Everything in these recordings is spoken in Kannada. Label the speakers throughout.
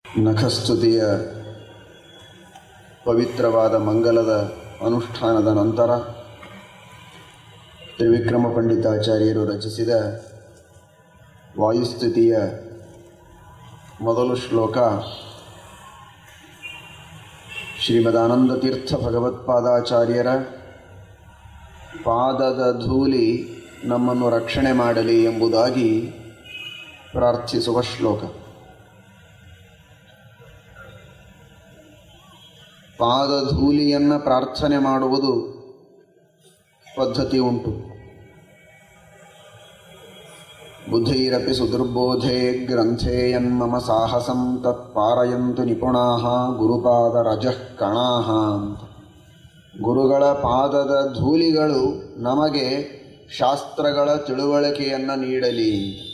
Speaker 1: ನಖಸ್ತುತಿಯ ಪವಿತ್ರವಾದ ಮಂಗಲದ ಅನುಷ್ಠಾನದ ನಂತರ ತ್ರಿವಿಕ್ರಮ ಪಂಡಿತಾಚಾರ್ಯರು ರಚಿಸಿದ ವಾಯುಸ್ಥಿತಿಯ ಮೊದಲು ಶ್ಲೋಕ ಶ್ರೀಮದಾನಂದ ತೀರ್ಥ ಭಗವತ್ಪಾದಾಚಾರ್ಯರ ಪಾದದ ಧೂಳಿ ನಮ್ಮನ್ನು ರಕ್ಷಣೆ ಮಾಡಲಿ ಎಂಬುದಾಗಿ ಪ್ರಾರ್ಥಿಸುವ ಶ್ಲೋಕ ಪಾದಧೂಲಿಯನ್ನು ಪ್ರಾರ್ಥನೆ ಮಾಡುವುದು ಪದ್ಧತಿ ಉಂಟು ಬುದ್ಧೈರಪಿ ಸುದುರ್ಬೋಧೆ ಗ್ರಂಥೇ ಯನ್ಮಮ ಸಾಹಸಂ ತತ್ ಪಾರಯಂತು ನಿಪುಣಾಃ ಗುರುಪಾದ ರಜಃ ಕಣಾಃ ಅಂತ ಗುರುಗಳ ಪಾದದ ಧೂಳಿಗಳು ನಮಗೆ ಶಾಸ್ತ್ರಗಳ ತಿಳುವಳಿಕೆಯನ್ನು ನೀಡಲಿ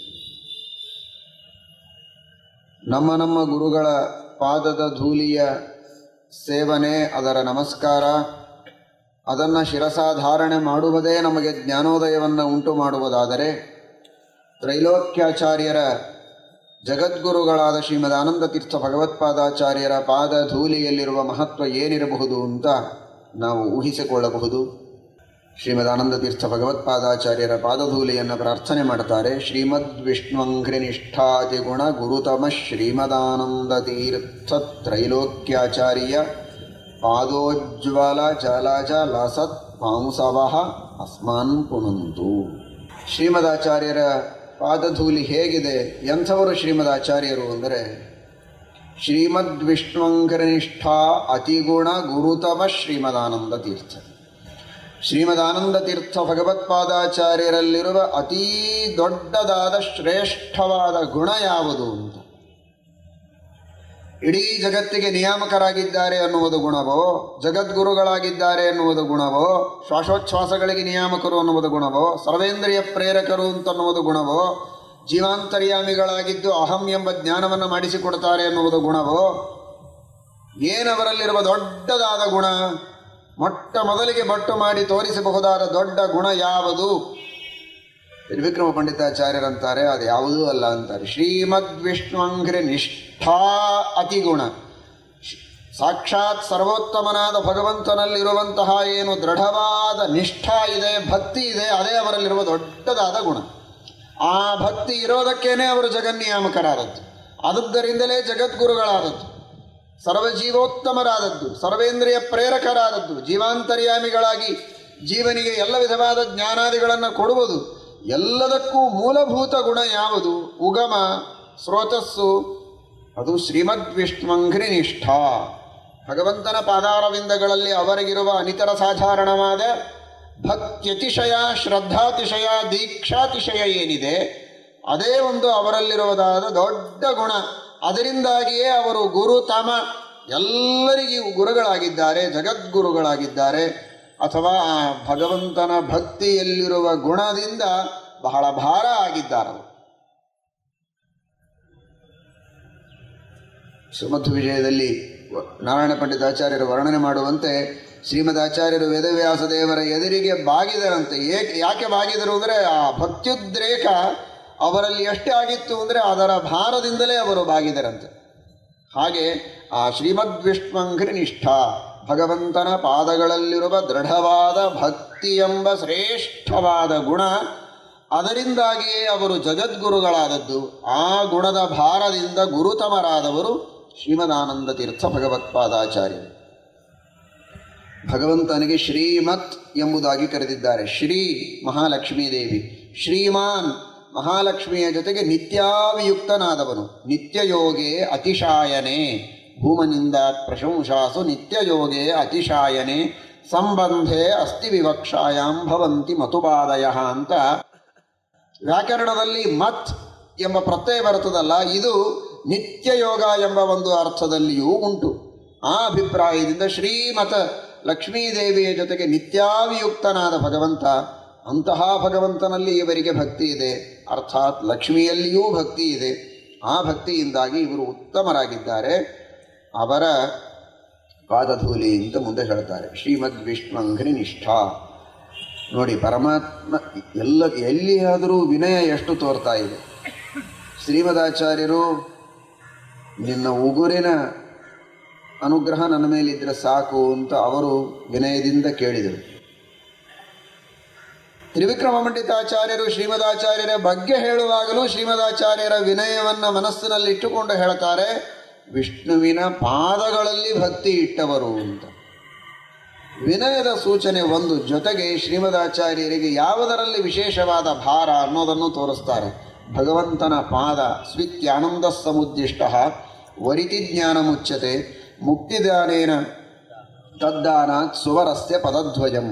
Speaker 1: ನಮ್ಮ ನಮ್ಮ ಗುರುಗಳ ಪಾದದ ಧೂಳಿಯ ಸೇವನೆ ಅದರ ನಮಸ್ಕಾರ ಅದನ್ನು ಶಿರಸಾಧಾರಣೆ ಮಾಡುವುದೇ ನಮಗೆ ಜ್ಞಾನೋದಯವನ್ನು ಉಂಟು ಮಾಡುವುದಾದರೆ ತ್ರೈಲೋಕ್ಯಾಚಾರ್ಯರ ಜಗದ್ಗುರುಗಳಾದ ಶ್ರೀಮದ್ ಆನಂದ ತೀರ್ಥ ಭಗವತ್ಪಾದಾಚಾರ್ಯರ ಪಾದ ಧೂಳಿಯಲ್ಲಿರುವ ಮಹತ್ವ ಏನಿರಬಹುದು ಅಂತ ನಾವು ಊಹಿಸಿಕೊಳ್ಳಬಹುದು ಶ್ರೀಮದ್ ಆನಂದ ತೀರ್ಥ ಭಗವತ್ಪಾದಾಚಾರ್ಯರ ಪಾದಧೂಲಿಯನ್ನು ಪ್ರಾರ್ಥನೆ ಮಾಡ್ತಾರೆ ಶ್ರೀಮದ್ ವಿಷ್ಣುಂಘ್ರಿ ನಿಷ್ಠಾತಿ ಗುಣ ಗುರುತಮ ಶ್ರೀಮದಾನಂದ ತೀರ್ಥ ತ್ರೈಲೋಕ್ಯಾಚಾರ್ಯ ಪಾದೋಜ್ವಲ ಜಲಜ ಲಸತ್ ಪಾಂಸವಃ ಅಸ್ಮಾನ್ ಪುನಂತು ಶ್ರೀಮದಾಚಾರ್ಯರ ಪಾದಧೂಲಿ ಹೇಗಿದೆ ಎಂಥವರು ಶ್ರೀಮದಾಚಾರ್ಯರು ಅಂದರೆ ಶ್ರೀಮದ್ ವಿಷ್ಣುಂಕರನಿಷ್ಠಾ ಅತಿಗುಣ ಗುರುತಮ ಶ್ರೀಮದಾನಂದ ತೀರ್ಥ ಶ್ರೀಮದಾನಂದ ತೀರ್ಥ ಭಗವತ್ಪಾದಾಚಾರ್ಯರಲ್ಲಿರುವ ಅತೀ ದೊಡ್ಡದಾದ ಶ್ರೇಷ್ಠವಾದ ಗುಣ ಯಾವುದು ಅಂತ ಇಡೀ ಜಗತ್ತಿಗೆ ನಿಯಾಮಕರಾಗಿದ್ದಾರೆ ಅನ್ನುವುದು ಗುಣವೋ ಜಗದ್ಗುರುಗಳಾಗಿದ್ದಾರೆ ಎನ್ನುವುದು ಗುಣವೋ ಶ್ವಾಸೋಚ್ಛ್ವಾಸಗಳಿಗೆ ನಿಯಾಮಕರು ಅನ್ನುವುದು ಗುಣವೋ ಸರ್ವೇಂದ್ರಿಯ ಪ್ರೇರಕರು ಅಂತನ್ನುವುದು ಗುಣವೋ ಜೀವಾಂತರ್ಯಾಮಿಗಳಾಗಿದ್ದು ಅಹಂ ಎಂಬ ಜ್ಞಾನವನ್ನು ಮಾಡಿಸಿಕೊಡ್ತಾರೆ ಎನ್ನುವುದು ಗುಣವೋ ಏನವರಲ್ಲಿರುವ ದೊಡ್ಡದಾದ ಗುಣ ಮೊಟ್ಟ ಮೊದಲಿಗೆ ಬಟ್ಟು ಮಾಡಿ ತೋರಿಸಬಹುದಾದ ದೊಡ್ಡ ಗುಣ ಯಾವುದು ತ್ರಿವಿಕ್ರಮ ಪಂಡಿತಾಚಾರ್ಯರಂತಾರೆ ಅದು ಯಾವುದೂ ಅಲ್ಲ ಅಂತಾರೆ ಶ್ರೀಮದ್ ವಿಷ್ಣುಂಘ್ರಿ ನಿಷ್ಠಾ ಅತಿಗುಣ ಸಾಕ್ಷಾತ್ ಸರ್ವೋತ್ತಮನಾದ ಭಗವಂತನಲ್ಲಿರುವಂತಹ ಏನು ದೃಢವಾದ ನಿಷ್ಠಾ ಇದೆ ಭಕ್ತಿ ಇದೆ ಅದೇ ಅವರಲ್ಲಿರುವ ದೊಡ್ಡದಾದ ಗುಣ ಆ ಭಕ್ತಿ ಇರೋದಕ್ಕೇನೆ ಅವರು ಜಗನ್ನಿಯಾಮಕರಾದದ್ದು ಆದದ್ದರಿಂದಲೇ ಜಗದ್ಗುರುಗಳಾದದ್ದು ಸರ್ವಜೀವೋತ್ತಮರಾದದ್ದು ಸರ್ವೇಂದ್ರಿಯ ಪ್ರೇರಕರಾದದ್ದು ಜೀವಾಂತರ್ಯಾಮಿಗಳಾಗಿ ಜೀವನಿಗೆ ಎಲ್ಲ ವಿಧವಾದ ಜ್ಞಾನಾದಿಗಳನ್ನು ಕೊಡುವುದು ಎಲ್ಲದಕ್ಕೂ ಮೂಲಭೂತ ಗುಣ ಯಾವುದು ಉಗಮ ಸ್ರೋತಸ್ಸು ಅದು ಶ್ರೀಮದ್ ವಿಷ್ಣುಂಘ್ರಿ ನಿಷ್ಠಾ ಭಗವಂತನ ಪಾದಾರವಿಂದಗಳಲ್ಲಿ ಅವರಿಗಿರುವ ಅನಿತರ ಸಾಧಾರಣವಾದ ಭಕ್ತ್ಯತಿಶಯ ಶ್ರದ್ಧಾತಿಶಯ ದೀಕ್ಷಾತಿಶಯ ಏನಿದೆ ಅದೇ ಒಂದು ಅವರಲ್ಲಿರುವುದಾದ ದೊಡ್ಡ ಗುಣ ಅದರಿಂದಾಗಿಯೇ ಅವರು ಗುರು ತಮ ಎಲ್ಲರಿಗೂ ಗುರುಗಳಾಗಿದ್ದಾರೆ ಜಗದ್ಗುರುಗಳಾಗಿದ್ದಾರೆ ಅಥವಾ ಆ ಭಗವಂತನ ಭಕ್ತಿಯಲ್ಲಿರುವ ಗುಣದಿಂದ ಬಹಳ ಭಾರ ಆಗಿದ್ದಾರೆ ಸುಮಧ್ವ ವಿಜಯದಲ್ಲಿ ನಾರಾಯಣ ಪಂಡಿತಾಚಾರ್ಯರು ವರ್ಣನೆ ಮಾಡುವಂತೆ ಶ್ರೀಮದಾಚಾರ್ಯರು ವೇದವ್ಯಾಸ ದೇವರ ಎದುರಿಗೆ ಬಾಗಿದರಂತೆ ಏಕೆ ಯಾಕೆ ಬಾಗಿದರು ಅಂದರೆ ಆ ಭಕ್ತ್ಯುದ್ರೇಕ ಅವರಲ್ಲಿ ಎಷ್ಟೇ ಆಗಿತ್ತು ಅಂದರೆ ಅದರ ಭಾರದಿಂದಲೇ ಅವರು ಬಾಗಿದರಂತೆ ಹಾಗೆ ಆ ಶ್ರೀಮದ್ ವಿಷ್ಣುಂಘ್ರಿ ನಿಷ್ಠಾ ಭಗವಂತನ ಪಾದಗಳಲ್ಲಿರುವ ದೃಢವಾದ ಭಕ್ತಿ ಎಂಬ ಶ್ರೇಷ್ಠವಾದ ಗುಣ ಅದರಿಂದಾಗಿಯೇ ಅವರು ಜಗದ್ಗುರುಗಳಾದದ್ದು ಆ ಗುಣದ ಭಾರದಿಂದ ಗುರುತಮರಾದವರು ಶ್ರೀಮದಾನಂದ ತೀರ್ಥ ಭಗವತ್ಪಾದಾಚಾರ್ಯರು ಭಗವಂತನಿಗೆ ಶ್ರೀಮತ್ ಎಂಬುದಾಗಿ ಕರೆದಿದ್ದಾರೆ ಶ್ರೀ ಮಹಾಲಕ್ಷ್ಮೀ ದೇವಿ ಶ್ರೀಮಾನ್ ಮಹಾಲಕ್ಷ್ಮಿಯ ಜೊತೆಗೆ ನಿತ್ಯಾವಿಯುಕ್ತನಾದವನು ನಿತ್ಯಯೋಗೆ ಅತಿಶಾಯನೆ ಭೂಮನಿಂದ ಪ್ರಶಂಸಾಸು ನಿತ್ಯಯೋಗೆ ಅತಿಶಾಯನೆ ಸಂಬಂಧೆ ಅಸ್ತಿ ವಿವಕ್ಷಾಯಾಂ ಭವಂತಿ ಮತುಪಾದಯ ಅಂತ ವ್ಯಾಕರಣದಲ್ಲಿ ಮತ್ ಎಂಬ ಪ್ರತ್ಯಯ ಬರುತ್ತದಲ್ಲ ಇದು ನಿತ್ಯಯೋಗ ಎಂಬ ಒಂದು ಅರ್ಥದಲ್ಲಿಯೂ ಉಂಟು ಆ ಅಭಿಪ್ರಾಯದಿಂದ ಶ್ರೀಮತ ಲಕ್ಷ್ಮೀದೇವಿಯ ಜೊತೆಗೆ ನಿತ್ಯಾವಿಯುಕ್ತನಾದ ಭಗವಂತ ಅಂತಹ ಭಗವಂತನಲ್ಲಿ ಇವರಿಗೆ ಭಕ್ತಿ ಇದೆ ಅರ್ಥಾತ್ ಲಕ್ಷ್ಮಿಯಲ್ಲಿಯೂ ಭಕ್ತಿ ಇದೆ ಆ ಭಕ್ತಿಯಿಂದಾಗಿ ಇವರು ಉತ್ತಮರಾಗಿದ್ದಾರೆ ಅವರ ಪಾದಧೂಲಿ ಅಂತ ಮುಂದೆ ಹೇಳ್ತಾರೆ ಶ್ರೀಮದ್ ವಿಷ್ಣುಂಘ್ರಿ ನಿಷ್ಠಾ ನೋಡಿ ಪರಮಾತ್ಮ ಎಲ್ಲ ಎಲ್ಲಿಯಾದರೂ ವಿನಯ ಎಷ್ಟು ತೋರ್ತಾ ಇದೆ ಶ್ರೀಮದಾಚಾರ್ಯರು ನಿನ್ನ ಉಗುರಿನ ಅನುಗ್ರಹ ನನ್ನ ಮೇಲಿದ್ರೆ ಸಾಕು ಅಂತ ಅವರು ವಿನಯದಿಂದ ಕೇಳಿದರು ತ್ರಿವಿಕ್ರಮ ಪಂಡಿತಾಚಾರ್ಯರು ಶ್ರೀಮದಾಚಾರ್ಯರ ಬಗ್ಗೆ ಹೇಳುವಾಗಲೂ ಶ್ರೀಮದಾಚಾರ್ಯರ ವಿನಯವನ್ನು ಮನಸ್ಸಿನಲ್ಲಿ ಇಟ್ಟುಕೊಂಡು ಹೇಳ್ತಾರೆ ವಿಷ್ಣುವಿನ ಪಾದಗಳಲ್ಲಿ ಭಕ್ತಿ ಇಟ್ಟವರು ಅಂತ ವಿನಯದ ಸೂಚನೆ ಒಂದು ಜೊತೆಗೆ ಶ್ರೀಮದಾಚಾರ್ಯರಿಗೆ ಯಾವುದರಲ್ಲಿ ವಿಶೇಷವಾದ ಭಾರ ಅನ್ನೋದನ್ನು ತೋರಿಸ್ತಾರೆ ಭಗವಂತನ ಪಾದ ಸ್ವಿತ್ಯಾನಂದ ಸಮುದ್ದಿಷ್ಟ ವರಿತಿ ಜ್ಞಾನ ಮುಚ್ಚತೆ ಮುಕ್ತಿದಾನೇನ ತದ್ದಾನಾತ್ ಸುವರಸ್ಯ ಪದಧ್ವಜಂ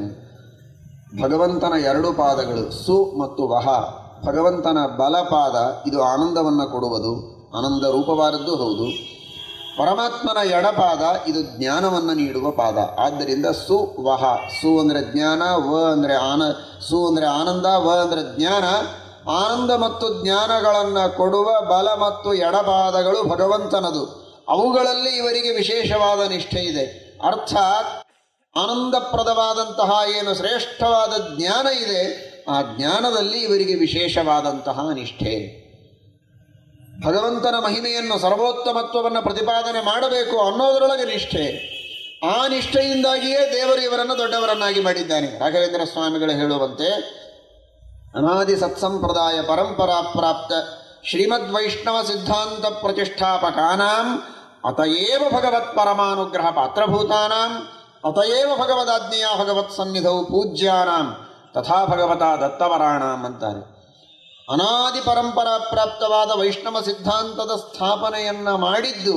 Speaker 1: ಭಗವಂತನ ಎರಡು ಪಾದಗಳು ಸು ಮತ್ತು ವಹ ಭಗವಂತನ ಬಲಪಾದ ಇದು ಆನಂದವನ್ನು ಕೊಡುವುದು ಆನಂದ ರೂಪವಾದದ್ದು ಹೌದು ಪರಮಾತ್ಮನ ಎಡಪಾದ ಇದು ಜ್ಞಾನವನ್ನು ನೀಡುವ ಪಾದ ಆದ್ದರಿಂದ ಸು ವಹ ಸು ಅಂದರೆ ಜ್ಞಾನ ವ ಅಂದರೆ ಆನ ಸು ಅಂದರೆ ಆನಂದ ವ ಅಂದರೆ ಜ್ಞಾನ ಆನಂದ ಮತ್ತು ಜ್ಞಾನಗಳನ್ನು ಕೊಡುವ ಬಲ ಮತ್ತು ಎಡಪಾದಗಳು ಭಗವಂತನದು ಅವುಗಳಲ್ಲಿ ಇವರಿಗೆ ವಿಶೇಷವಾದ ನಿಷ್ಠೆ ಇದೆ ಅರ್ಥಾತ್ ಆನಂದಪ್ರದವಾದಂತಹ ಏನು ಶ್ರೇಷ್ಠವಾದ ಜ್ಞಾನ ಇದೆ ಆ ಜ್ಞಾನದಲ್ಲಿ ಇವರಿಗೆ ವಿಶೇಷವಾದಂತಹ ನಿಷ್ಠೆ ಭಗವಂತನ ಮಹಿಮೆಯನ್ನು ಸರ್ವೋತ್ತಮತ್ವವನ್ನು ಪ್ರತಿಪಾದನೆ ಮಾಡಬೇಕು ಅನ್ನೋದರೊಳಗೆ ನಿಷ್ಠೆ ಆ ನಿಷ್ಠೆಯಿಂದಾಗಿಯೇ ದೇವರು ಇವರನ್ನು ದೊಡ್ಡವರನ್ನಾಗಿ ಮಾಡಿದ್ದಾನೆ ರಾಘವೇಂದ್ರ ಸ್ವಾಮಿಗಳು ಹೇಳುವಂತೆ ಅನಾದಿ ಸತ್ಸಂಪ್ರದಾಯ ಪರಂಪರಾ ಪ್ರಾಪ್ತ ಶ್ರೀಮದ್ ವೈಷ್ಣವ ಸಿದ್ಧಾಂತ ಪ್ರತಿಷ್ಠಾಪಕಾನಾಂ ಅತಯೇವ ಭಗವತ್ ಪರಮಾನುಗ್ರಹ ಪಾತ್ರಭೂತಾನಾಂ ಅತಯೇವ ಭಗವದಾಜ್ಞೆಯ ಭಗವತ್ ಸನ್ನಿಧೌ ಪೂಜ್ಯಾನಾಂ ತಥಾ ಭಗವತ ದತ್ತವರಾಣಾಂ ಅಂತಾರೆ ಅನಾದಿ ಪರಂಪರಾ ಪ್ರಾಪ್ತವಾದ ವೈಷ್ಣವ ಸಿದ್ಧಾಂತದ ಸ್ಥಾಪನೆಯನ್ನು ಮಾಡಿದ್ದು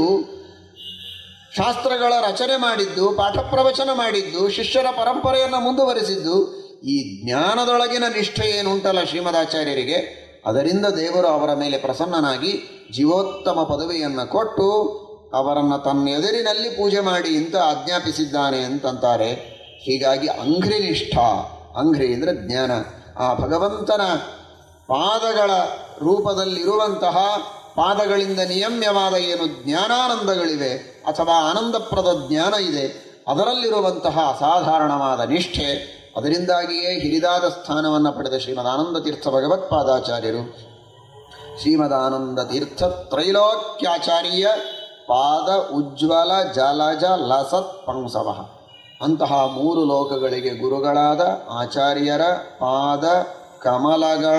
Speaker 1: ಶಾಸ್ತ್ರಗಳ ರಚನೆ ಮಾಡಿದ್ದು ಪಾಠ ಪ್ರವಚನ ಮಾಡಿದ್ದು ಶಿಷ್ಯರ ಪರಂಪರೆಯನ್ನು ಮುಂದುವರಿಸಿದ್ದು ಈ ಜ್ಞಾನದೊಳಗಿನ ನಿಷ್ಠೆ ಏನುಂಟಲ್ಲ ಶ್ರೀಮದಾಚಾರ್ಯರಿಗೆ ಅದರಿಂದ ದೇವರು ಅವರ ಮೇಲೆ ಪ್ರಸನ್ನನಾಗಿ ಜೀವೋತ್ತಮ ಪದವಿಯನ್ನು ಕೊಟ್ಟು ಅವರನ್ನು ತನ್ನ ಎದುರಿನಲ್ಲಿ ಪೂಜೆ ಮಾಡಿ ಅಂತ ಆಜ್ಞಾಪಿಸಿದ್ದಾನೆ ಅಂತಂತಾರೆ ಹೀಗಾಗಿ ಅಂಘ್ರಿ ನಿಷ್ಠ ಅಂಘ್ರಿ ಅಂದರೆ ಜ್ಞಾನ ಆ ಭಗವಂತನ ಪಾದಗಳ ರೂಪದಲ್ಲಿರುವಂತಹ ಪಾದಗಳಿಂದ ನಿಯಮ್ಯವಾದ ಏನು ಜ್ಞಾನಾನಂದಗಳಿವೆ ಅಥವಾ ಆನಂದಪ್ರದ ಜ್ಞಾನ ಇದೆ ಅದರಲ್ಲಿರುವಂತಹ ಅಸಾಧಾರಣವಾದ ನಿಷ್ಠೆ ಅದರಿಂದಾಗಿಯೇ ಹಿರಿದಾದ ಸ್ಥಾನವನ್ನು ಪಡೆದ ಶ್ರೀಮದಾನಂದ ತೀರ್ಥ ಭಗವತ್ಪಾದಾಚಾರ್ಯರು ಶ್ರೀಮದಾನಂದ ತೀರ್ಥ ತ್ರೈಲೋಕ್ಯಾಚಾರ್ಯ ಪಾದ ಉಜ್ವಲ ಜಲಜ ಲಸತ್ ಪಂಸವ ಅಂತಹ ಮೂರು ಲೋಕಗಳಿಗೆ ಗುರುಗಳಾದ ಆಚಾರ್ಯರ ಪಾದ ಕಮಲಗಳ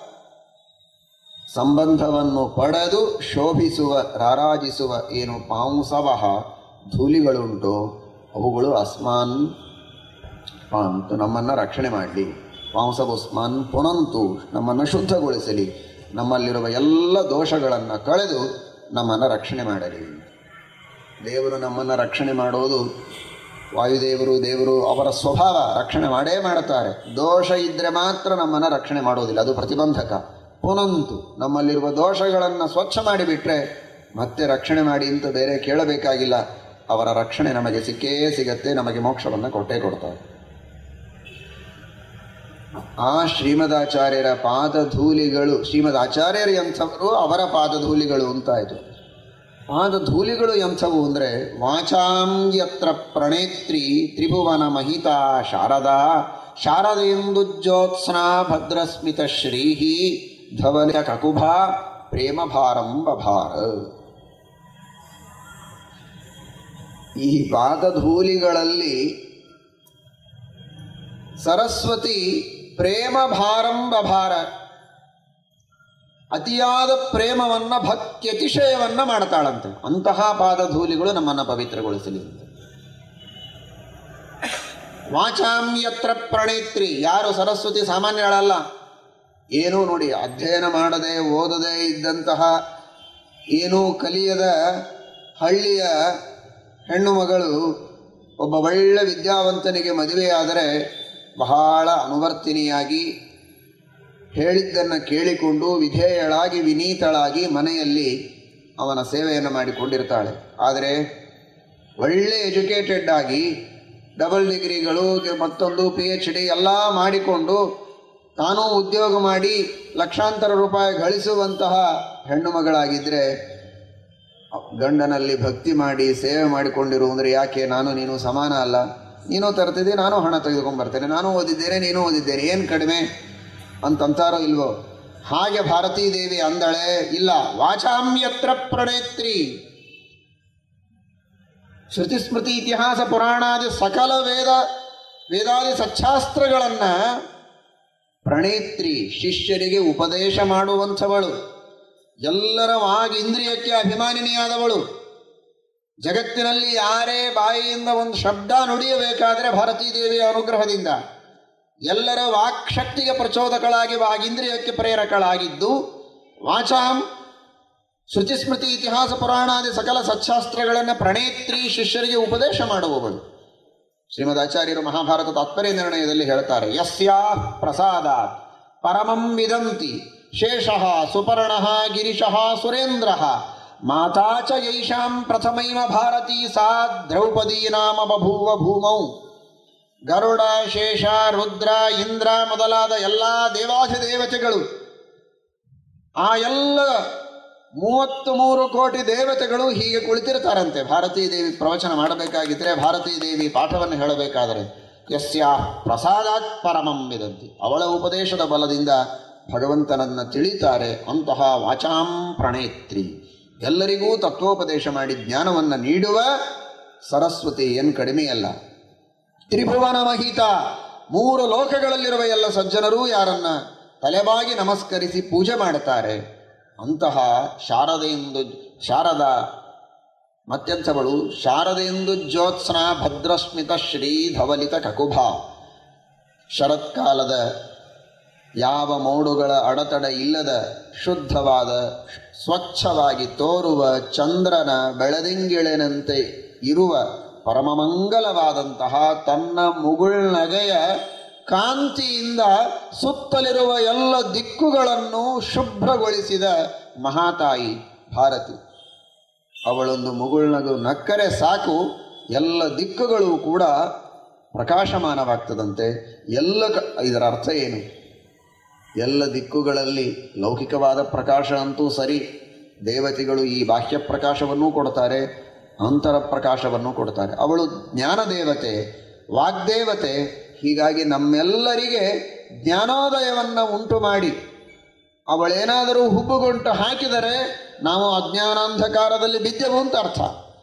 Speaker 1: ಸಂಬಂಧವನ್ನು ಪಡೆದು ಶೋಭಿಸುವ ರಾರಾಜಿಸುವ ಏನು ಪಾಂಸವಹ ಧೂಳಿಗಳುಂಟು ಅವುಗಳು ಅಸ್ಮಾನ್ ಪಾಂತು ನಮ್ಮನ್ನು ರಕ್ಷಣೆ ಮಾಡಲಿ ಪಾಂಸವುಸ್ಮಾನ್ ಪುನಂತು ನಮ್ಮನ್ನು ಶುದ್ಧಗೊಳಿಸಲಿ ನಮ್ಮಲ್ಲಿರುವ ಎಲ್ಲ ದೋಷಗಳನ್ನು ಕಳೆದು ನಮ್ಮನ್ನು ರಕ್ಷಣೆ ಮಾಡಲಿ ದೇವರು ನಮ್ಮನ್ನು ರಕ್ಷಣೆ ಮಾಡೋದು ವಾಯುದೇವರು ದೇವರು ಅವರ ಸ್ವಭಾವ ರಕ್ಷಣೆ ಮಾಡೇ ಮಾಡುತ್ತಾರೆ ದೋಷ ಇದ್ದರೆ ಮಾತ್ರ ನಮ್ಮನ್ನು ರಕ್ಷಣೆ ಮಾಡೋದಿಲ್ಲ ಅದು ಪ್ರತಿಬಂಧಕ ಪುನಂತು ನಮ್ಮಲ್ಲಿರುವ ದೋಷಗಳನ್ನು ಸ್ವಚ್ಛ ಮಾಡಿಬಿಟ್ರೆ ಮತ್ತೆ ರಕ್ಷಣೆ ಮಾಡಿ ಅಂತ ಬೇರೆ ಕೇಳಬೇಕಾಗಿಲ್ಲ ಅವರ ರಕ್ಷಣೆ ನಮಗೆ ಸಿಕ್ಕೇ ಸಿಗತ್ತೆ ನಮಗೆ ಮೋಕ್ಷವನ್ನು ಕೊಟ್ಟೇ ಕೊಡ್ತಾರೆ ಆ ಶ್ರೀಮದಾಚಾರ್ಯರ ಪಾದಧೂಲಿಗಳು ಶ್ರೀಮದ್ ಆಚಾರ್ಯರು ಎಂಥವರು ಅವರ ಪಾದಧೂಲಿಗಳು ಅಂತಾಯಿತು ಪಾದಧೂಲಿಗಳು ಎಂಥವು ಅಂದರೆ ವಾಚಾಂ ಯತ್ರ ಪ್ರಣೇತ್ರಿ ತ್ರಿಭುವನ ಮಹಿತಾ ಶಾರದಾ ಶಾರದೇಂದುಜ್ಯೋತ್ಸ್ನಾ ಭದ್ರಸ್ಮಿತ ಶ್ರೀಹಿ ಧವಲ ಕಕುಭ ಪ್ರೇಮ ಭಾರಂ ಬಭಾರ ಈ ಪಾದಧೂಲಿಗಳಲ್ಲಿ ಸರಸ್ವತಿ ಪ್ರೇಮ ಭಾರಂ ಬಭಾರ ಅತಿಯಾದ ಪ್ರೇಮವನ್ನು ಭಕ್ತ್ಯತಿಶಯವನ್ನ ಮಾಡ್ತಾಳಂತೆ ಅಂತಹ ಪಾದಧೂಲಿಗಳು ನಮ್ಮನ್ನು ಪವಿತ್ರಗೊಳಿಸಲಿ ಅಂತ ವಾಚಾಂ ಯತ್ರ ಪ್ರಣೇತ್ರಿ ಯಾರು ಸರಸ್ವತಿ ಸಾಮಾನ್ಯಗಳಲ್ಲ ಏನೂ ನೋಡಿ ಅಧ್ಯಯನ ಮಾಡದೆ ಓದದೆ ಇದ್ದಂತಹ ಏನೂ ಕಲಿಯದ ಹಳ್ಳಿಯ ಹೆಣ್ಣು ಮಗಳು ಒಬ್ಬ ಒಳ್ಳೆ ವಿದ್ಯಾವಂತನಿಗೆ ಮದುವೆಯಾದರೆ ಬಹಳ ಅನುವರ್ತಿನಿಯಾಗಿ ಹೇಳಿದ್ದನ್ನು ಕೇಳಿಕೊಂಡು ವಿಧೇಯಳಾಗಿ ವಿನೀತಳಾಗಿ ಮನೆಯಲ್ಲಿ ಅವನ ಸೇವೆಯನ್ನು ಮಾಡಿಕೊಂಡಿರ್ತಾಳೆ ಆದರೆ ಒಳ್ಳೆ ಎಜುಕೇಟೆಡ್ ಆಗಿ ಡಬಲ್ ಡಿಗ್ರಿಗಳು ಮತ್ತೊಂದು ಪಿ ಎಚ್ ಡಿ ಎಲ್ಲ ಮಾಡಿಕೊಂಡು ತಾನೂ ಉದ್ಯೋಗ ಮಾಡಿ ಲಕ್ಷಾಂತರ ರೂಪಾಯಿ ಗಳಿಸುವಂತಹ ಹೆಣ್ಣು ಮಗಳಾಗಿದ್ದರೆ ಗಂಡನಲ್ಲಿ ಭಕ್ತಿ ಮಾಡಿ ಸೇವೆ ಮಾಡಿಕೊಂಡಿರು ಅಂದರೆ ಯಾಕೆ ನಾನು ನೀನು ಸಮಾನ ಅಲ್ಲ ನೀನು ತರ್ತಿದ್ದೆ ನಾನು ಹಣ ತೆಗೆದುಕೊಂಡ್ಬರ್ತೇನೆ ನಾನು ಓದಿದ್ದೇನೆ ನೀನು ಓದಿದ್ದೇನೆ ಏನು ಕಡಿಮೆ ಅಂತಂತಾರೋ ಇಲ್ವೋ ಹಾಗೆ ಭಾರತೀ ದೇವಿ ಅಂದಳೆ ಇಲ್ಲ ವಾಚಾಮ್ಯತ್ರ ಪ್ರಣೇತ್ರಿ ಶ್ರುತಿ ಸ್ಮೃತಿ ಇತಿಹಾಸ ಪುರಾಣಾದಿ ಸಕಲ ವೇದ ವೇದಾದಿ ಸಚ್ಛಾಸ್ತ್ರಗಳನ್ನು ಪ್ರಣೇತ್ರಿ ಶಿಷ್ಯರಿಗೆ ಉಪದೇಶ ಮಾಡುವಂಥವಳು ಎಲ್ಲರ ವಾಗೀಂದ್ರಿಯಕ್ಕೆ ಅಭಿಮಾನಿನಿಯಾದವಳು ಜಗತ್ತಿನಲ್ಲಿ ಯಾರೇ ಬಾಯಿಯಿಂದ ಒಂದು ಶಬ್ದ ನುಡಿಯಬೇಕಾದರೆ ಭಾರತೀ ದೇವಿಯ ಅನುಗ್ರಹದಿಂದ ಎಲ್ಲರ ವಾಕ್ಶಕ್ತಿಗೆ ಪ್ರಚೋದಕಳಾಗಿ ವಾಗೀಂದ್ರಿಯಕ್ಕೆ ಪ್ರೇರಕಳಾಗಿದ್ದು ವಾಚಾಂ ಶ್ರುತಿ ಸ್ಮೃತಿ ಇತಿಹಾಸ ಪುರಾಣಾದಿ ಸಕಲ ಸಚ್ಛಾಸ್ತ್ರಗಳನ್ನು ಪ್ರಣೇತ್ರಿ ಶಿಷ್ಯರಿಗೆ ಉಪದೇಶ ಮಾಡುವವಳು ಶ್ರೀಮದ್ ಆಚಾರ್ಯರು ಮಹಾಭಾರತ ತಾತ್ಪರ್ಯ ನಿರ್ಣಯದಲ್ಲಿ ಹೇಳ್ತಾರೆ ಯಸ್ಯಾ ಪ್ರಸಾದ ಪರಮಂ ವಿದಂತಿ ಶೇಷಃ ಸುಪರ್ಣಃ ಗಿರಿಶಃ ಸುರೇಂದ್ರ ಮಾತಾ ಚ ಯೈಷಾಂ ಪ್ರಥಮೈವ ಭಾರತೀ ಸಾ ದ್ರೌಪದಿ ನಾಮ ಬಭೂವ ಭೂಮೌ ಗರುಡ ಶೇಷ ರುದ್ರ ಇಂದ್ರ ಮೊದಲಾದ ಎಲ್ಲ ದೇವಾಧಿದೇವತೆಗಳು ಆ ಎಲ್ಲ ಮೂವತ್ತು ಮೂರು ಕೋಟಿ ದೇವತೆಗಳು ಹೀಗೆ ಕುಳಿತಿರ್ತಾರಂತೆ ಭಾರತೀ ದೇವಿ ಪ್ರವಚನ ಮಾಡಬೇಕಾಗಿದ್ದರೆ ಭಾರತೀ ದೇವಿ ಪಾಠವನ್ನು ಹೇಳಬೇಕಾದರೆ ಯಸ್ಯ ಪ್ರಸಾದಾತ್ ಪರಮಂ ವಿದಂತಿ ಅವಳ ಉಪದೇಶದ ಬಲದಿಂದ ಭಗವಂತನನ್ನು ತಿಳಿತಾರೆ ಅಂತಹ ವಾಚಾಂ ಪ್ರಣೇತ್ರಿ ಎಲ್ಲರಿಗೂ ತತ್ವೋಪದೇಶ ಮಾಡಿ ಜ್ಞಾನವನ್ನು ನೀಡುವ ಸರಸ್ವತಿ ಏನು ಕಡಿಮೆಯಲ್ಲ ತ್ರಿಭುವನ ಮಹಿತ ಮೂರು ಲೋಕಗಳಲ್ಲಿರುವ ಎಲ್ಲ ಸಜ್ಜನರು ಯಾರನ್ನ ತಲೆಬಾಗಿ ನಮಸ್ಕರಿಸಿ ಪೂಜೆ ಮಾಡುತ್ತಾರೆ ಅಂತಹ ಶಾರದೆಂದು ಶಾರದ ಮತ್ತೆಂಥವಳು ಶಾರದೆಂದು ಜ್ಯೋತ್ಸ್ನ ಭದ್ರಸ್ಮಿತ ಶ್ರೀ ಧವಲಿತ ಕಕುಭ ಶರತ್ಕಾಲದ ಯಾವ ಮೋಡುಗಳ ಅಡತಡ ಇಲ್ಲದ ಶುದ್ಧವಾದ ಸ್ವಚ್ಛವಾಗಿ ತೋರುವ ಚಂದ್ರನ ಬೆಳದಿಂಗಿಳಿನಂತೆ ಇರುವ ಪರಮಮಂಗಲವಾದಂತಹ ತನ್ನ ಮುಗುಳ್ನಗೆಯ ಕಾಂತಿಯಿಂದ ಸುತ್ತಲಿರುವ ಎಲ್ಲ ದಿಕ್ಕುಗಳನ್ನು ಶುಭ್ರಗೊಳಿಸಿದ ಮಹಾತಾಯಿ ಭಾರತಿ ಅವಳೊಂದು ಮುಗುಳ್ನಗು ನಕ್ಕರೆ ಸಾಕು ಎಲ್ಲ ದಿಕ್ಕುಗಳು ಕೂಡ ಪ್ರಕಾಶಮಾನವಾಗ್ತದಂತೆ ಎಲ್ಲ ಕ ಇದರ ಅರ್ಥ ಏನು ಎಲ್ಲ ದಿಕ್ಕುಗಳಲ್ಲಿ ಲೌಕಿಕವಾದ ಪ್ರಕಾಶ ಅಂತೂ ಸರಿ ದೇವತೆಗಳು ಈ ಬಾಹ್ಯ ಪ್ರಕಾಶವನ್ನೂ ಕೊಡ್ತಾರೆ ಅಂತರ ಪ್ರಕಾಶವನ್ನು ಕೊಡ್ತಾರೆ ಅವಳು ಜ್ಞಾನ ದೇವತೆ ವಾಗ್ದೇವತೆ ಹೀಗಾಗಿ ನಮ್ಮೆಲ್ಲರಿಗೆ ಜ್ಞಾನೋದಯವನ್ನು ಉಂಟು ಮಾಡಿ ಅವಳೇನಾದರೂ ಹುಬ್ಬುಗುಂಟು ಹಾಕಿದರೆ ನಾವು ಅಜ್ಞಾನಾಂಧಕಾರದಲ್ಲಿ ಬಿದ್ದೆವು ಅಂತ ಅರ್ಥ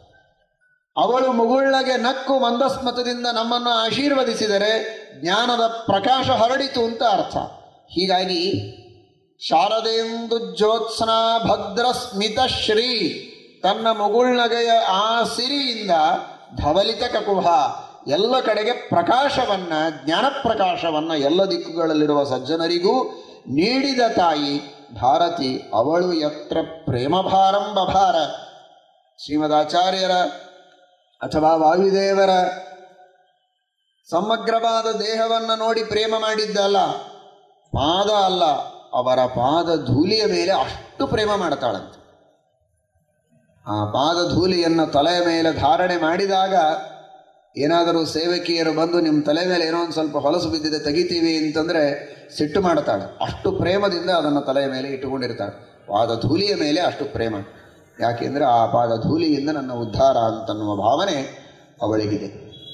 Speaker 1: ಅವಳು ಮುಗುಳ್ಳಗೆ ನಕ್ಕು ಮಂದಸ್ಮತದಿಂದ ನಮ್ಮನ್ನು ಆಶೀರ್ವದಿಸಿದರೆ ಜ್ಞಾನದ ಪ್ರಕಾಶ ಹರಡಿತು ಅಂತ ಅರ್ಥ ಹೀಗಾಗಿ ಶಾರದೆಂದು ಜ್ಯೋತ್ಸ್ನಾ ಭದ್ರ ಸ್ಮಿತ ಶ್ರೀ ತನ್ನ ಮುಗುಳ್ನಗೆಯ ಆ ಸಿರಿಯಿಂದ ಧವಲಿತ ಕಕುಹ ಎಲ್ಲ ಕಡೆಗೆ ಪ್ರಕಾಶವನ್ನ ಜ್ಞಾನ ಪ್ರಕಾಶವನ್ನ ಎಲ್ಲ ದಿಕ್ಕುಗಳಲ್ಲಿರುವ ಸಜ್ಜನರಿಗೂ ನೀಡಿದ ತಾಯಿ ಭಾರತಿ ಅವಳು ಯತ್ರ ಪ್ರೇಮಭಾರಂ ಬಭಾರ ಶ್ರೀಮದಾಚಾರ್ಯರ ಅಥವಾ ವಾಯುದೇವರ ಸಮಗ್ರವಾದ ದೇಹವನ್ನು ನೋಡಿ ಪ್ರೇಮ ಮಾಡಿದ್ದಲ್ಲ ಪಾದ ಅಲ್ಲ ಅವರ ಪಾದ ಧೂಳಿಯ ಮೇಲೆ ಅಷ್ಟು ಪ್ರೇಮ ಮಾಡ್ತಾಳಂತೆ ಆ ಪಾದ ಧೂಳಿಯನ್ನು ತಲೆಯ ಮೇಲೆ ಧಾರಣೆ ಮಾಡಿದಾಗ ಏನಾದರೂ ಸೇವಕಿಯರು ಬಂದು ನಿಮ್ಮ ತಲೆ ಮೇಲೆ ಏನೋ ಒಂದು ಸ್ವಲ್ಪ ಹೊಲಸು ಬಿದ್ದಿದೆ ತೆಗಿತೀವಿ ಅಂತಂದರೆ ಸಿಟ್ಟು ಮಾಡ್ತಾಳೆ ಅಷ್ಟು ಪ್ರೇಮದಿಂದ ಅದನ್ನು ತಲೆಯ ಮೇಲೆ ಇಟ್ಟುಕೊಂಡಿರ್ತಾಳೆ ಪಾದ ಧೂಳಿಯ ಮೇಲೆ ಅಷ್ಟು ಪ್ರೇಮ ಯಾಕೆಂದರೆ ಆ ಪಾದ ಧೂಳಿಯಿಂದ ನನ್ನ ಉದ್ಧಾರ ಅಂತನ್ನುವ ಭಾವನೆ ಅವಳಿಗಿದೆ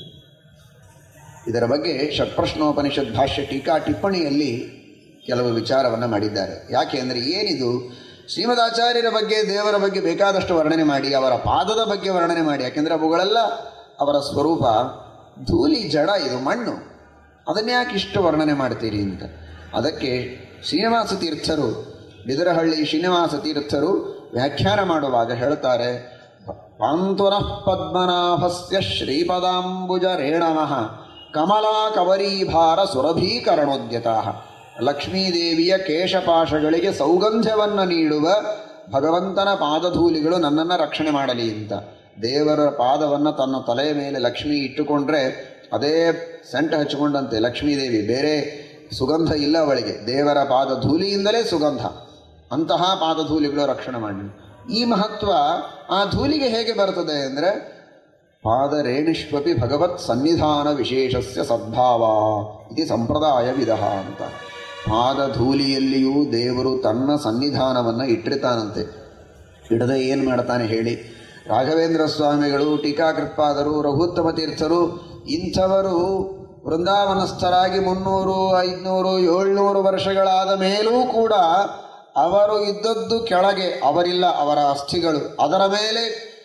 Speaker 1: ಇದರ ಬಗ್ಗೆ ಷಟ್ಪ್ರಶ್ನೋಪನಿಷತ್ ಭಾಷ್ಯ ಟೀಕಾ ಟಿಪ್ಪಣಿಯಲ್ಲಿ ಕೆಲವು ವಿಚಾರವನ್ನು ಮಾಡಿದ್ದಾರೆ ಯಾಕೆ ಅಂದರೆ ಏನಿದು ಶ್ರೀಮದಾಚಾರ್ಯರ ಬಗ್ಗೆ ದೇವರ ಬಗ್ಗೆ ಬೇಕಾದಷ್ಟು ವರ್ಣನೆ ಮಾಡಿ ಅವರ ಪಾದದ ಬಗ್ಗೆ ವರ್ಣನೆ ಮಾಡಿ ಯಾಕೆಂದರೆ ಅವುಗಳೆಲ್ಲ ಅವರ ಸ್ವರೂಪ ಧೂಳಿ ಜಡ ಇದು ಮಣ್ಣು ಅದನ್ನೇ ಯಾಕೆ ಇಷ್ಟು ವರ್ಣನೆ ಮಾಡ್ತೀರಿ ಅಂತ ಅದಕ್ಕೆ ಶ್ರೀನಿವಾಸ ತೀರ್ಥರು ಬಿದರಹಳ್ಳಿ ಶ್ರೀನಿವಾಸ ತೀರ್ಥರು ವ್ಯಾಖ್ಯಾನ ಮಾಡುವಾಗ ಹೇಳ್ತಾರೆ ಪಾಂತುರಃ ಪದ್ಮನಾಭಸ್ಯ ಶ್ರೀಪದಾಂಬುಜ ರೇಣಮಃ ಕಮಲಾ ಕವರೀಭಾರ ಸುರಭೀಕರಣೋದ್ಯತಾ ಲಕ್ಷ್ಮೀದೇವಿಯ ಕೇಶಪಾಶಗಳಿಗೆ ಸೌಗಂಧ್ಯವನ್ನು ನೀಡುವ ಭಗವಂತನ ಪಾದಧೂಲಿಗಳು ನನ್ನನ್ನು ರಕ್ಷಣೆ ಮಾಡಲಿ ಅಂತ ದೇವರ ಪಾದವನ್ನು ತನ್ನ ತಲೆಯ ಮೇಲೆ ಲಕ್ಷ್ಮಿ ಇಟ್ಟುಕೊಂಡ್ರೆ ಅದೇ ಸೆಂಟ ಹಚ್ಚಿಕೊಂಡಂತೆ ಲಕ್ಷ್ಮೀದೇವಿ ಬೇರೆ ಸುಗಂಧ ಇಲ್ಲ ಅವಳಿಗೆ ದೇವರ ಪಾದ ಧೂಳಿಯಿಂದಲೇ ಸುಗಂಧ ಅಂತಹ ಪಾದಧೂಲಿಗಳು ರಕ್ಷಣೆ ಮಾಡಿ ಈ ಮಹತ್ವ ಆ ಧೂಲಿಗೆ ಹೇಗೆ ಬರ್ತದೆ ಅಂದರೆ ಪಾದರೇಣಿಷ್ವಪಿ ಭಗವತ್ ಸನ್ನಿಧಾನ ವಿಶೇಷಸ್ಯ ಸದ್ಭಾವ ಇದು ಸಂಪ್ರದಾಯ ವಿಧ ಅಂತ ಪಾದಧೂಲಿಯಲ್ಲಿಯೂ ದೇವರು ತನ್ನ ಸನ್ನಿಧಾನವನ್ನು ಇಟ್ಟಿರ್ತಾನಂತೆ ಇಡದೆ ಏನು ಮಾಡ್ತಾನೆ ಹೇಳಿ ರಾಘವೇಂದ್ರ ಸ್ವಾಮಿಗಳು ಟೀಕಾಕೃತ್ಪಾದರು ರಘುತ್ತಮ ತೀರ್ಥರು ಇಂಥವರು ವೃಂದಾವನಸ್ಥರಾಗಿ ಮುನ್ನೂರು ಐದುನೂರು ಏಳ್ನೂರು ವರ್ಷಗಳಾದ ಮೇಲೂ ಕೂಡ ಅವರು ಇದ್ದದ್ದು ಕೆಳಗೆ ಅವರಿಲ್ಲ ಅವರ ಅಸ್ಥಿಗಳು ಅದರ ಮೇಲೆ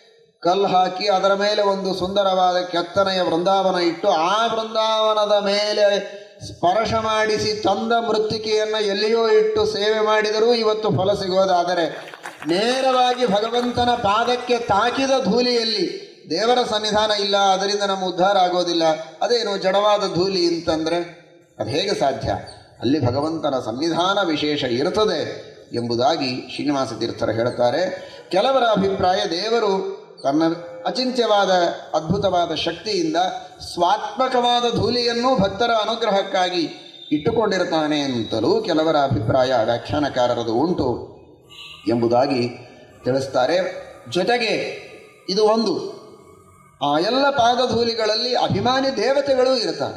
Speaker 1: ಕಲ್ಲು ಹಾಕಿ ಅದರ ಮೇಲೆ ಒಂದು ಸುಂದರವಾದ ಕೆತ್ತನೆಯ ವೃಂದಾವನ ಇಟ್ಟು ಆ ವೃಂದಾವನದ ಮೇಲೆ ಸ್ಪರ್ಶ ಮಾಡಿಸಿ ತಂದ ಮೃತ್ತಿಕೆಯನ್ನು ಎಲ್ಲಿಯೋ ಇಟ್ಟು ಸೇವೆ ಮಾಡಿದರೂ ಇವತ್ತು ಫಲ ಸಿಗೋದಾದರೆ ನೇರವಾಗಿ ಭಗವಂತನ ಪಾದಕ್ಕೆ ತಾಕಿದ ಧೂಳಿಯಲ್ಲಿ ದೇವರ ಸನ್ನಿಧಾನ ಇಲ್ಲ ಅದರಿಂದ ನಮ್ಮ ಉದ್ಧಾರ ಆಗೋದಿಲ್ಲ ಅದೇನು ಜಡವಾದ ಧೂಳಿ ಅಂತಂದ್ರೆ ಅದು ಹೇಗೆ ಸಾಧ್ಯ ಅಲ್ಲಿ ಭಗವಂತನ ಸನ್ನಿಧಾನ ವಿಶೇಷ ಇರುತ್ತದೆ ಎಂಬುದಾಗಿ ಶ್ರೀನಿವಾಸ ತೀರ್ಥರು ಹೇಳ್ತಾರೆ ಕೆಲವರ ಅಭಿಪ್ರಾಯ ದೇವರು ತನ್ನ ಅಚಿಂತ್ಯವಾದ ಅದ್ಭುತವಾದ ಶಕ್ತಿಯಿಂದ ಸ್ವಾತ್ಮಕವಾದ ಧೂಳಿಯನ್ನು ಭಕ್ತರ ಅನುಗ್ರಹಕ್ಕಾಗಿ ಇಟ್ಟುಕೊಂಡಿರ್ತಾನೆ ಅಂತಲೂ ಕೆಲವರ ಅಭಿಪ್ರಾಯ ವ್ಯಾಖ್ಯಾನಕಾರರದು ಉಂಟು ಎಂಬುದಾಗಿ ತಿಳಿಸ್ತಾರೆ ಜೊತೆಗೆ ಇದು ಒಂದು ಆ ಎಲ್ಲ ಪಾದಧೂಲಿಗಳಲ್ಲಿ ಅಭಿಮಾನಿ ದೇವತೆಗಳೂ ಇರ್ತಾರೆ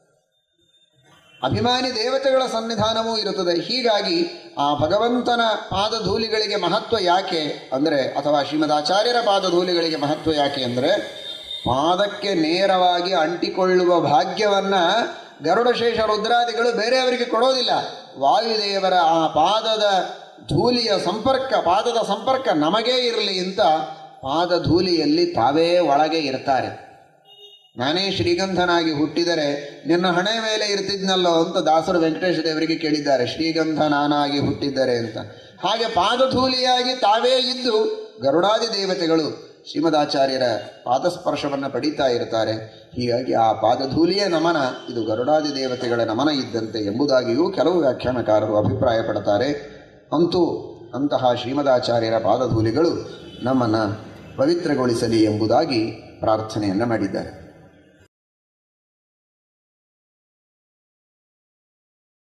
Speaker 1: ಅಭಿಮಾನಿ ದೇವತೆಗಳ ಸನ್ನಿಧಾನವೂ ಇರುತ್ತದೆ ಹೀಗಾಗಿ ಆ ಭಗವಂತನ ಪಾದಧೂಲಿಗಳಿಗೆ ಮಹತ್ವ ಯಾಕೆ ಅಂದರೆ ಅಥವಾ ಶ್ರೀಮದ್ ಆಚಾರ್ಯರ ಪಾದಧೂಲಿಗಳಿಗೆ ಮಹತ್ವ ಯಾಕೆ ಅಂದರೆ ಪಾದಕ್ಕೆ ನೇರವಾಗಿ ಅಂಟಿಕೊಳ್ಳುವ ಭಾಗ್ಯವನ್ನ ಗರುಡಶೇಷ ರುದ್ರಾದಿಗಳು ಬೇರೆಯವರಿಗೆ ಕೊಡೋದಿಲ್ಲ ವಾಯುದೇವರ ಆ ಪಾದದ ಧೂಳಿಯ ಸಂಪರ್ಕ ಪಾದದ ಸಂಪರ್ಕ ನಮಗೇ ಇರಲಿ ಅಂತ ಪಾದಧೂಳಿಯಲ್ಲಿ ತಾವೇ ಒಳಗೆ ಇರ್ತಾರೆ ನಾನೇ ಶ್ರೀಗಂಧನಾಗಿ ಹುಟ್ಟಿದರೆ ನಿನ್ನ ಹಣೆ ಮೇಲೆ ಇರ್ತಿದ್ನಲ್ಲೋ ಅಂತ ದಾಸರು ವೆಂಕಟೇಶ ದೇವರಿಗೆ ಕೇಳಿದ್ದಾರೆ ಶ್ರೀಗಂಧ ನಾನಾಗಿ ಹುಟ್ಟಿದ್ದರೆ ಅಂತ ಹಾಗೆ ಪಾದಧೂಲಿಯಾಗಿ ತಾವೇ ಇದ್ದು ಗರುಡಾದಿ ದೇವತೆಗಳು ಶ್ರೀಮದಾಚಾರ್ಯರ ಪಾದಸ್ಪರ್ಶವನ್ನು ಪಡೀತಾ ಇರ್ತಾರೆ ಹೀಗಾಗಿ ಆ ಪಾದಧೂಲಿಯ ನಮನ ಇದು ಗರುಡಾದಿ ದೇವತೆಗಳ ನಮನ ಇದ್ದಂತೆ ಎಂಬುದಾಗಿಯೂ ಕೆಲವು ವ್ಯಾಖ್ಯಾನಕಾರರು ಅಭಿಪ್ರಾಯ ಪಡ್ತಾರೆ ಅಂತೂ ಅಂತಹ ಶ್ರೀಮದಾಚಾರ್ಯರ ಪಾದಧೂಲಿಗಳು ನಮ್ಮನ್ನು ಪವಿತ್ರಗೊಳಿಸಲಿ ಎಂಬುದಾಗಿ ಪ್ರಾರ್ಥನೆಯನ್ನು ಮಾಡಿದ್ದಾರೆ